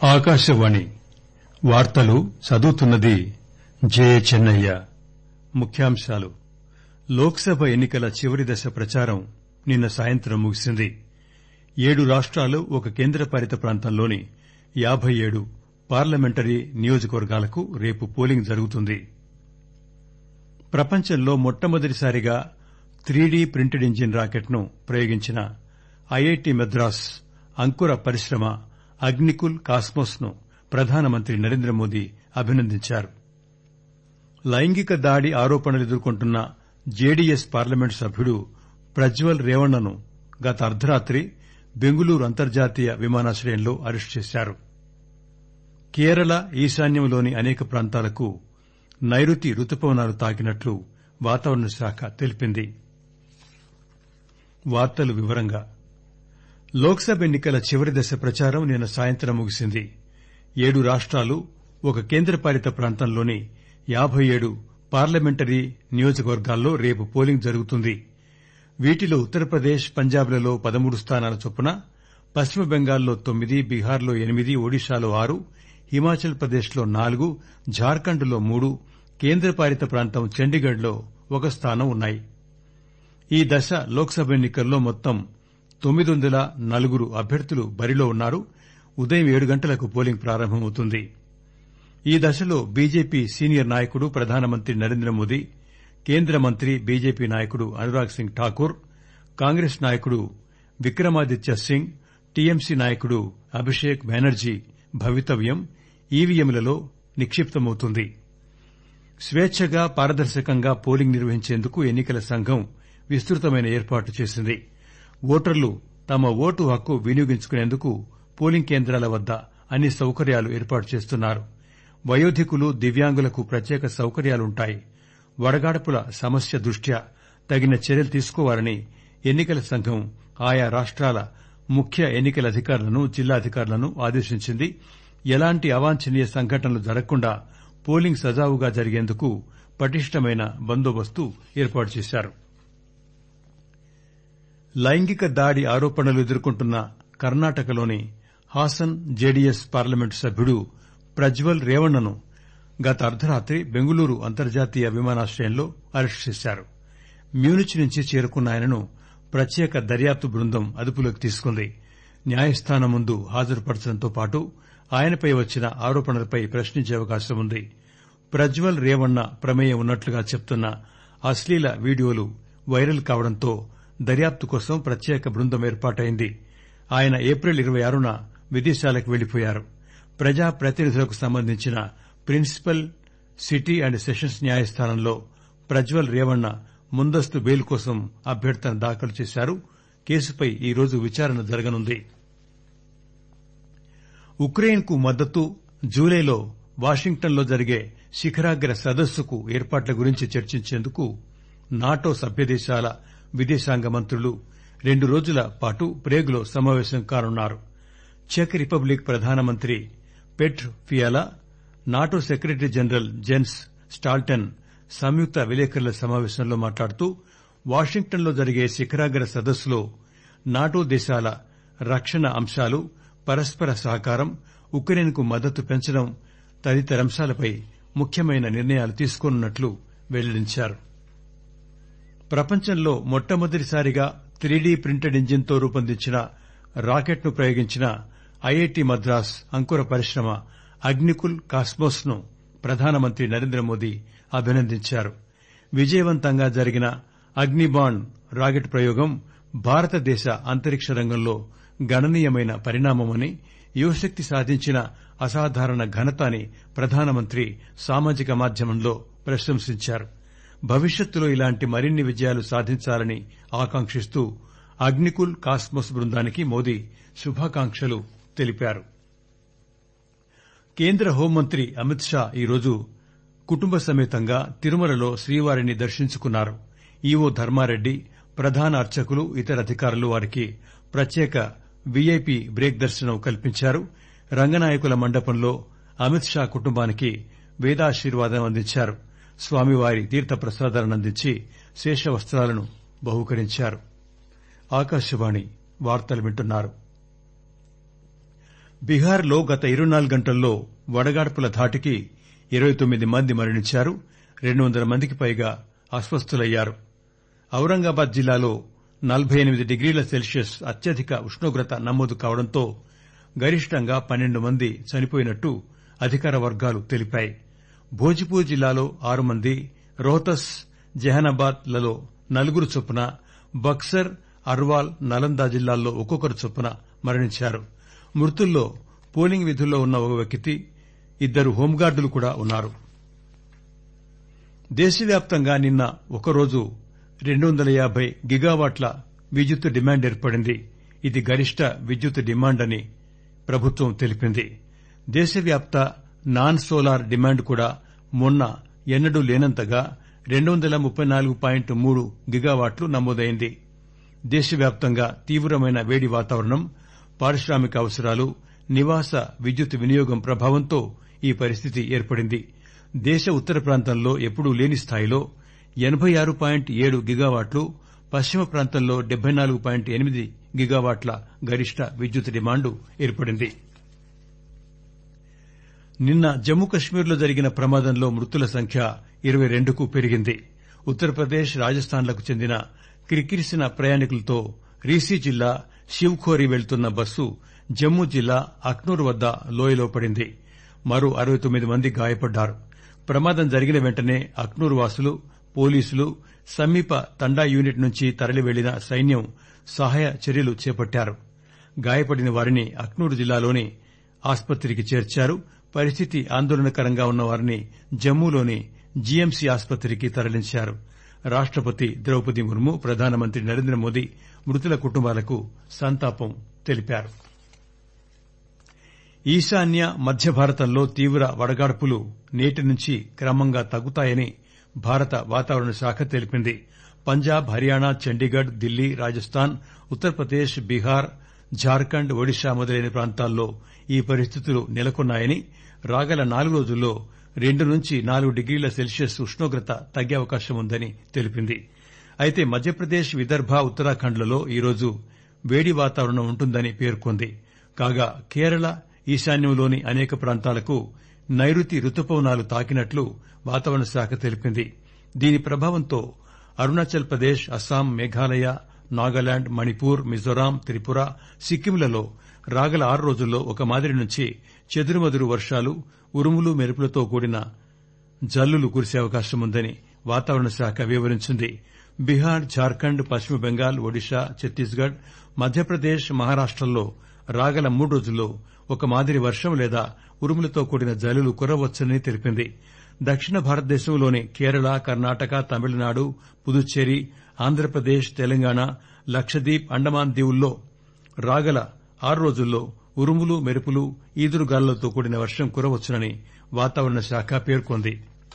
ఆకాశవాణి వార్తలు చదువుతున్నది జే చెన్నయ్య ముఖ్యాంశాలు లోక్ సభ ఎన్ని కల చివరి దశ ప్రచారం నిన్న సాయంత్రం ముగిసింది ఏడు రాష్టాలు ఒక కేంద్రపాలిత ప్రాంతంలోని యాబై ఏడు పార్లమెంటరీ నియోజకవర్గాలకు రేపు పోలింగ్ జరుగుతుంది ప్రపంచంలో మొట్టమొదటిసారిగా త్రీడీ ప్రింటెడ్ ఇంజిన్ రాకెట్ ను ప్రయోగించిన ఐఐటి మద్రాస్ అంకుర పరిశ్రమ అగ్నికుల్ కాస్మోస్ ను ప్రధానమంత్రి నరేంద్రమోదీ అభినందించారు లైంగిక దాడి ఆరోపణలు ఎదుర్కొంటున్న జెడిఎస్ పార్లమెంటు సభ్యుడు ప్రజ్వల్ రేవణ్ణను గత అర్దరాత్రి బెంగుళూరు అంతర్జాతీయ విమానాశ్రయంలో అరెస్టు చేశారు కేరళ ఈశాన్యంలోని అనేక ప్రాంతాలకు నైరుతి రుతుపవనాలు తాకినట్లు వాతావరణ శాఖ తెలిపింది లోక్ సభ ఎన్ని కల చివరి దశ ప్రచారం నిన్న సాయంత్రం ముగిసింది ఏడు రాష్టాలు ఒక కేంద్రపాలిత ప్రాంతంలోని యాబై ఏడు పార్లమెంటరీ నియోజకవర్గాల్లో రేపు పోలింగ్ జరుగుతుంది వీటిలో ఉత్తరప్రదేశ్ పంజాబ్ లలో పదమూడు స్థానాల చొప్పున పశ్చిమ బెంగాల్లో తొమ్మిది బీహార్లో ఎనిమిది ఒడిశాలో ఆరు హిమాచల్ ప్రదేశ్ లో నాలుగు జార్ఖండ్ లో మూడు కేంద్రపాలిత ప్రాంతం చండీగఢ్ లో ఒక స్థానం ఉన్నాయి ఈ దశ లోక్ సభ ఎన్ని కల్లో మొత్తం తొమ్మిది వందల నలుగురు అభ్యర్థులు బరిలో ఉన్నారు ఉదయం ఏడు గంటలకు పోలింగ్ ప్రారంభమవుతుంది ఈ దశలో బీజేపీ సీనియర్ నాయకుడు ప్రధానమంత్రి నరేంద్రమోదీ కేంద్ర మంత్రి బీజేపీ నాయకుడు అనురాగ్ సింగ్ ఠాకూర్ కాంగ్రెస్ నాయకుడు విక్రమాదిత్య సింగ్ టీఎంసీ నాయకుడు అభిషేక్ బెనర్జీ భవితవ్యం ఈవీఎంలలో నిక్షిప్తమవుతుంది స్వేచ్చగా పారదర్శకంగా పోలింగ్ నిర్వహించేందుకు ఎన్ని కల సంఘం విస్తృతమైన ఏర్పాట్లు చేసింది ఓటర్లు తమ ఓటు హక్కు వినియోగించుకునేందుకు పోలింగ్ కేంద్రాల వద్ద అన్ని సౌకర్యాలు ఏర్పాటు చేస్తున్నారు వయోధికులు దివ్యాంగులకు ప్రత్యేక సౌకర్యాలుంటాయి వడగాడ్పుల సమస్య దృష్ట్యా తగిన చర్యలు తీసుకోవాలని ఎన్ని కల సంఘం ఆయా రాష్టాల ముఖ్య ఎన్ని కల అధికారులను జిల్లా అధికారులను ఆదేశించింది ఎలాంటి అవాంఛనీయ సంఘటనలు జరగకుండా పోలింగ్ సజావుగా జరిగేందుకు పటిష్టమైన బందోబస్తు ఏర్పాటు చేశారు లైంగిక దాడి ఆరోపణలు ఎదుర్కొంటున్న కర్ణాటకలోని హాసన్ జెడిఎస్ పార్లమెంటు సభ్యుడు ప్రజ్వల్ రేవణ్ణను గత అర్దరాత్రి బెంగుళూరు అంతర్జాతీయ విమానాశ్రయంలో అరెస్టు చేశారు మ్యూనిచ్ నుంచి చేరుకున్న ఆయనను ప్రత్యేక దర్యాప్తు బృందం అదుపులోకి తీసుకుంది న్యాయస్థానం ముందు హాజరుపరచడంతో పాటు ఆయనపై వచ్చిన ఆరోపణలపై ప్రశ్నించే అవకాశం ఉంది ప్రజ్వల్ రేవణ్ణ ప్రమేయం ఉన్నట్లుగా చెప్తున్న అశ్లీల వీడియోలు వైరల్ కావడంతో దర్యాప్తు కోసం ప్రత్యేక బృందం ఏర్పాటైంది ఆయన ఏప్రిల్ ఇరవై ఆరున విదేశాలకు వెళ్లిపోయారు ప్రజా ప్రతినిధులకు సంబంధించిన ప్రిన్సిపల్ సిటీ అండ్ సెషన్స్ న్యాయస్థానంలో ప్రజ్వల్ రేవణ్ణ ముందస్తు బెయిల్ కోసం అభ్యర్థన దాఖలు చేశారు కేసుపై ఈరోజు విచారణ జరగనుంది ఉక్రెయిన్ కు మద్దతు జులైలో వాషింగ్టన్ లో జరిగే శిఖరాగ్ర సదస్సుకు ఏర్పాట్ల గురించి చర్చించేందుకు నాటో సభ్యదేశాల విదేశాంగ మంత్రులు రెండు రోజుల పాటు ప్రేగులో సమావేశం కానున్నారు చెక్ రిపబ్లిక్ ప్రధానమంత్రి Petr Fiala NATO secretary general Jens Stoltenberg సంయుక్త విలేకరుల సమావేశంలో మాట్లాడుతూ వాషింగ్టన్ లో జరిగే శిఖరాగ్ర సదస్సులో నాటో దేశాల రక్షణ అంశాలు పరస్పర సహకారం ఉక్రెయిన్ కు మద్దతు పెంచడం తదితరాంశాలపై ముఖ్యమైన నిర్ణయాలు తీసుకోనున్నట్లు వెల్లడించారు ప్రపంచంలో మొట్టమొదటిసారిగా త్రీడీ ప్రింటెడ్ ఇంజిన్ తో రూపొందించిన రాకెట్ ను ప్రయోగించిన ఐఐటి మద్రాస్ అంకుర పరిశ్రమ అగ్నికుల్ కాస్మోస్ ను ప్రధానమంత్రి నరేంద్రమోదీ అభినందించారు విజయవంతంగా జరిగిన అగ్నిబాణ్ రాకెట్ ప్రయోగం భారతదేశ అంతరిక్ష రంగంలో గణనీయమైన పరిణామమని యువశక్తి సాధించిన అసాధారణ ఘనత అని ప్రధానమంత్రి సామాజిక మాధ్యమంలో ప్రశంసించారు భవిష్యత్తులో ఇలాంటి మరిన్ని విజయాలు సాధించాలని ఆకాంక్షిస్తూ అగ్నికుల్ కాస్మోస్ బృందానికి మోదీ శుభాకాంక్షలు తెలిపారు కేంద్ర హోంమంత్రి అమిత్ షా ఈరోజు కుటుంబ సమేతంగా తిరుమలలో శ్రీవారిని దర్శించుకున్నారు ఈవో ధర్మారెడ్డి ప్రధాన అర్చకులు ఇతర అధికారులు వారికి ప్రత్యేక వీఐపీ బ్రేక్ దర్శనం కల్పించారు రంగనాయకుల మండపంలో అమిత్ షా కుటుంబానికి వేదాశీర్వాదం అందించారు స్వామివారి తీర్థ ప్రసాదాలను అందించి శేషవస్తాలను బహూకరించారు బీహార్లో గత ఇరవై నాలుగు గంటల్లో వడగాడ్పుల ధాటికి ఇరవై తొమ్మిది మంది మరణించారు రెండు వందల మందికి పైగా అస్వస్థులయ్యారు ఔరంగాబాద్ జిల్లాలో నలబై ఎనిమిది డిగ్రీల సెల్సియస్ అత్యధిక ఉష్ణోగ్రత నమోదు కావడంతో గరిష్టంగా పన్నెండు మంది చనిపోయినట్టు అధికార వర్గాలు తెలిపాయి భోజ్పూర్ జిల్లాలో ఆరు మంది రోహ్తస్ జెహానాబాద్ లలో నలుగురు చొప్పున బక్సర్ అర్వాల్ నలందా జిల్లాల్లో ఒక్కొక్కరు చొప్పున మరణించారు మృతుల్లో పోలింగ్ విధుల్లో ఉన్న ఒక వ్యక్తి ఇద్దరు హోంగార్డులు కూడా ఉన్నారు దేశవ్యాప్తంగా నిన్న ఒకరోజు రెండు వందల యాబై గిగావాట్ల విద్యుత్ డిమాండ్ ఏర్పడింది ఇది గరిష్ట విద్యుత్ డిమాండ్ అని ప్రభుత్వం తెలిపింది దేశవ్యాప్త నాన్ సోలార్ డిమాండ్ కూడా మొన్న ఎన్నడూ లేనంతగా రెండు వందల ముప్పై నాలుగు పాయింట్ మూడు గిగావాట్లు నమోదైంది దేశవ్యాప్తంగా తీవ్రమైన వేడి వాతావరణం పారిశ్రామిక అవసరాలు నివాస విద్యుత్ వినియోగం ప్రభావంతో ఈ పరిస్థితి ఏర్పడింది దేశ ఉత్తర ప్రాంతంలో ఎప్పుడూ లేని స్థాయిలో ఎనబై ఆరు పాయింట్ ఏడు గిగావాట్లు పశ్చిమ ప్రాంతంలో డెబ్బై నాలుగు పాయింట్ ఎనిమిది గిగావాట్ల గరిష్ట విద్యుత్ డిమాండు ఏర్పడింది నిన్న జమ్మూ కశ్మీర్లో జరిగిన ప్రమాదంలో మృతుల సంఖ్య ఇరవై రెండుకు పెరిగింది ఉత్తరప్రదేశ్ రాజస్థాన్లకు చెందిన కిరికిరిసిన ప్రయాణికులతో రీసీ జిల్లా శివ్ఖోరి వెళ్తున్న బస్సు జమ్మూ జిల్లా అఖ్నూర్ వద్ద లోయలో పడింది మరో అరవై తొమ్మిది మంది గాయపడ్డారు ప్రమాదం జరిగిన వెంటనే అఖ్నూర్ వాసులు పోలీసులు సమీప తండా యూనిట్ నుంచి తరలి వెళ్లిన సైన్యం సహాయ చర్యలు చేపట్టారు గాయపడిన వారిని అఖ్నూర్ జిల్లాలోని ఆస్పత్రికి చేర్చారు పరిస్థితి ఆందోళనకరంగా ఉన్న వారిని జమ్మూలోని జీఎంసీ ఆస్పత్రికి తరలించారు రాష్టపతి ద్రౌపది ముర్ము ప్రధానమంత్రి నరేంద్ర మోదీ మృతుల కుటుంబాలకు సంతాపం తెలిపారు ఈశాన్య మధ్య భారతంలో తీవ్ర వడగాడ్పులు నేటి నుంచి క్రమంగా తగ్గుతాయని భారత వాతావరణ శాఖ తెలిపింది పంజాబ్ హర్యానా చండీగఢ్ ఢిల్లీ రాజస్థాన్ ఉత్తరప్రదేశ్ బీహార్ జార్ఖండ్ ఒడిశా మొదలైన ప్రాంతాల్లో ఈ పరిస్థితులు నెలకొన్నాయని రాగల నాలుగు రోజుల్లో రెండు నుంచి నాలుగు డిగ్రీల సెల్సియస్ ఉష్ణోగ్రత తగ్గే అవకాశం ఉందని తెలిపింది అయితే మధ్యప్రదేశ్ విదర్భ ఉత్తరాఖండ్లలో ఈరోజు వేడి వాతావరణం ఉంటుందని పేర్కొంది కాగా కేరళ ఈశాన్యంలోని అనేక ప్రాంతాలకు నైరుతి రుతుపవనాలు తాకినట్లు వాతావరణ శాఖ తెలిపింది దీని ప్రభావంతో అరుణాచల్ ప్రదేశ్ అస్సాం మేఘాలయ నాగాలాండ్ మణిపూర్ మిజోరాం త్రిపుర సిక్కింలలో రాగల ఆరు రోజుల్లో ఒక మాదిరి నుంచి చెదురుమదురు వర్షాలు ఉరుములు మెరుపులతో కూడిన జల్లులు కురిసే అవకాశం ఉందని వాతావరణ శాఖ వివరించింది బీహార్ జార్ఖండ్ పశ్చిమ బెంగాల్ ఒడిశా ఛత్తీస్గఢ్ మధ్యప్రదేశ్ మహారాష్టల్లో రాగల మూడు రోజుల్లో ఒక మాదిరి వర్షం లేదా ఉరుములతో కూడిన జల్లులు కురవచ్చని తెలిపింది దక్షిణ భారతదేశంలోని కేరళ కర్ణాటక తమిళనాడు పుదుచ్చేరి ఆంధ్రప్రదేశ్ తెలంగాణ లక్షద్వీప్ అండమాన్ దీవుల్లో రాగల ఆరు రోజుల్లో ఉరుములు మెరుపులు ఈదురుగాలులతో కూడిన వర్షం కురవచ్చునని వాతావరణ శాఖ పేర్కొంది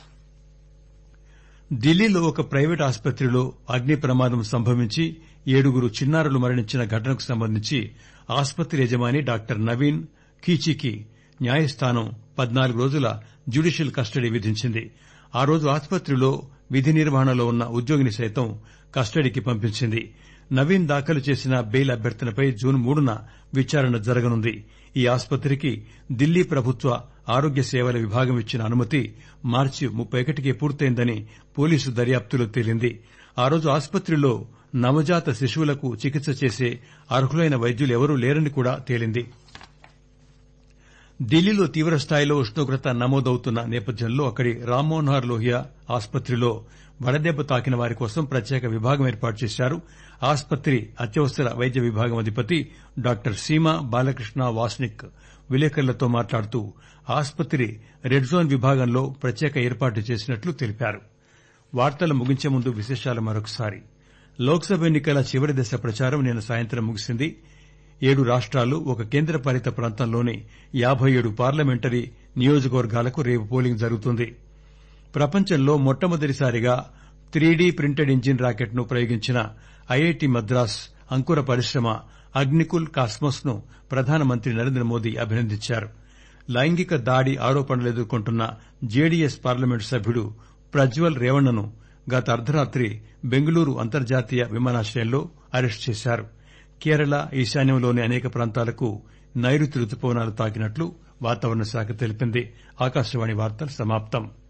ఢిల్లీలో ఒక ప్రైవేట్ ఆసుపత్రిలో అగ్ని ప్రమాదం సంభవించి ఏడుగురు చిన్నారులు మరణించిన ఘటనకు సంబంధించి ఆసుపత్రి యజమాని డాక్టర్ నవీన్ కీచీకి న్యాయస్థానం పద్నాలుగు రోజుల జ్యుడిషియల్ కస్టడీ విధించింది ఆ రోజు ఆసుపత్రిలో విధి నిర్వహణలో ఉన్న ఉద్యోగిని సైతం కస్టడీకి పంపించింది నవీన్ దాఖలు చేసిన బెయిల్ అభ్యర్థనపై జూన్ మూడున విచారణ జరగనుంది ఈ ఆసుపత్రికి ఢిల్లీ ప్రభుత్వ ఆరోగ్య సేవల విభాగం ఇచ్చిన అనుమతి మార్చి ముప్పై ఒకటికి పూర్తయిందని పోలీసు దర్యాప్తులో తేలింది ఆ రోజు ఆసుపత్రిలో నవజాత శిశువులకు చికిత్స చేసే అర్హులైన వైద్యులు ఎవరూ లేరని కూడా తేలింది ఢిల్లీలో తీవ్రస్థాయిలో ఉష్ణోగ్రత నమోదవుతున్న నేపథ్యంలో అక్కడి రామ్మనోహర్ లోహియా ఆసుపత్రిలో వడదెబ్బ తాకిన వారి కోసం ప్రత్యేక విభాగం ఏర్పాటు చేశారు ఆసుపత్రి అత్యవసర వైద్య విభాగం అధిపతి డాక్టర్ సీమా బాలకృష్ణ వాస్నిక్ విలేకరులతో మాట్లాడుతూ ఆసుపత్రి రెడ్ జోన్ విభాగంలో ప్రత్యేక ఏర్పాట్లు చేసినట్లు తెలిపారు వార్తలు ముగించే ముందు విశేషాలు మరొకసారి లోక్సభ ఎన్నికల చివరి దశ ప్రచారం నిన్న సాయంత్రం ముగిసింది ఏడు రాష్ట్రాలు ఒక కేంద్రపాలిత ప్రాంతంలోని యాబై ఏడు పార్లమెంటరీ నియోజకవర్గాలకు రేపు పోలింగ్ జరుగుతుంది ప్రపంచంలో మొట్టమొదటిసారిగా త్రీడీ ప్రింటెడ్ ఇంజిన్ రాకెట్ ను ప్రయోగించిన ఐఐటి మద్రాస్ అంకుర పరిశ్రమ అగ్నికుల్ కాస్మోస్ ను ప్రధానమంత్రి నరేంద్ర మోదీ అభినందించారు లైంగిక దాడి ఆరోపణలు ఎదుర్కొంటున్న జేడీఎస్ పార్లమెంటు సభ్యుడు ప్రజ్వల్ రేవణ్ణను గత అర్ధరాత్రి బెంగళూరు అంతర్జాతీయ విమానాశ్రయంలో అరెస్టు చేశారు కేరళ ఈశాన్యంలోని అనేక ప్రాంతాలకు నైరుతి రుతుపవనాలు తాకినట్లు వాతావరణ శాఖ తెలిపింది ఆకాశవాణి వార్తలు సమాప్తం